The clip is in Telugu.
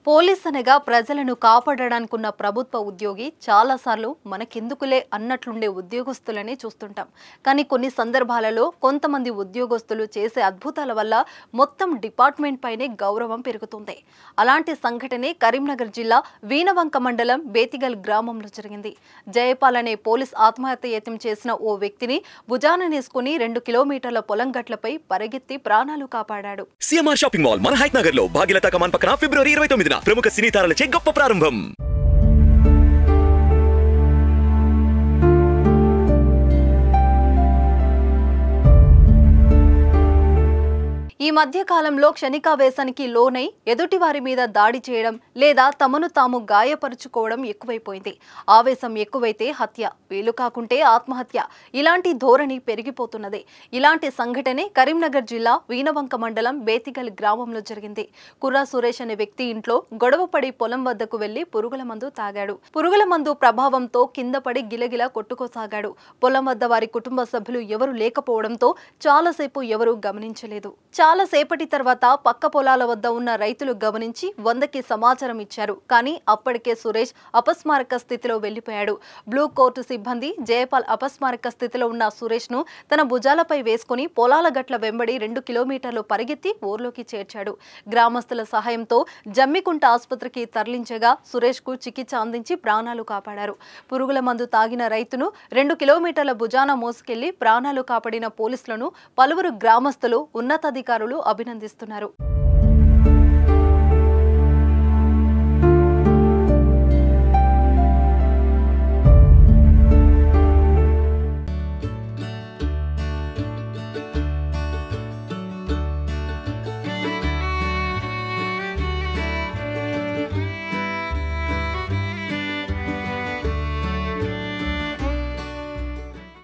పోలీస్ అనగా ప్రజలను కాపాడడానికున్న ప్రభుత్వ ఉద్యోగి చాలాసార్లు మనకెందుకులే అన్నట్లుండే ఉద్యోగస్తులని చూస్తుంటాం కానీ కొన్ని సందర్భాలలో కొంతమంది ఉద్యోగస్తులు చేసే అద్భుతాల వల్ల మొత్తం డిపార్ట్మెంట్ పైనే గౌరవం పెరుగుతుంది అలాంటి సంఘటనే కరీంనగర్ జిల్లా వీణవంక మండలం బేతిగల్ గ్రామంలో జరిగింది జయపాల్ అనే పోలీస్ ఆత్మహత్య యత్నం చేసిన ఓ వ్యక్తిని భుజాన నేసుకుని రెండు కిలోమీటర్ల పొలం గట్లపై పరిగెత్తి ప్రాణాలు కాపాడాడు సిఎంఆర్ షాపింగ్ మాల్ మన హైట్ నగర్ లో భాగ్యలత కమాన్ పక్కన ఫిబ్రవరి ఇరవై తొమ్మిదిన ప్రముఖ సినీ తారలచే గొప్ప ప్రారంభం ఈ మధ్య కాలంలో క్షణికావేశానికి లోనై ఎదుటివారి మీద దాడి చేయడం లేదా తమను తాము గాయపరుచుకోవడం ఎక్కువైపోయింది ఆవేశం ఎక్కువైతే హత్య వీలు కాకుంటే ఆత్మహత్య ఇలాంటి ధోరణి పెరిగిపోతున్నది ఇలాంటి సంఘటనే కరీంనగర్ జిల్లా వీణవంక మండలం బేతిగల్ గ్రామంలో జరిగింది కుర్రా సురేష్ అనే వ్యక్తి ఇంట్లో గొడవపడి పొలం వద్దకు వెళ్లి పురుగుల మందు తాగాడు పురుగుల మందు ప్రభావంతో కింద పడి గిలగిలా కొట్టుకోసాగాడు పొలం వద్ద వారి కుటుంబ సభ్యులు ఎవరు లేకపోవడంతో చాలాసేపు ఎవరూ గమనించలేదు చాలా సేపటి తర్వాత పక్క పొలాల వద్ద ఉన్న రైతులు గమనించి వందకి సమాచారం ఇచ్చారు కానీ అప్పటికే సురేష్ అపస్మారక స్థితిలో వెళ్లిపోయాడు బ్లూ కోర్టు సిబ్బంది జయపాల్ అపస్మారక స్థితిలో ఉన్న సురేష్ ను తన భుజాలపై వేసుకుని పొలాల గట్ల వెంబడి రెండు కిలోమీటర్లు పరిగెత్తి ఊర్లోకి చేర్చాడు గ్రామస్తుల సహాయంతో జమ్మికుంట ఆసుపత్రికి తరలించగా సురేష్ కు చికిత్స అందించి ప్రాణాలు కాపాడారు పురుగుల మందు తాగిన రైతును రెండు కిలోమీటర్ల భుజాన మోసుకెళ్లి ప్రాణాలు కాపాడిన పోలీసులను పలువురు గ్రామస్తులు ఉన్నతాధికారులు అభినందిస్తున్నారు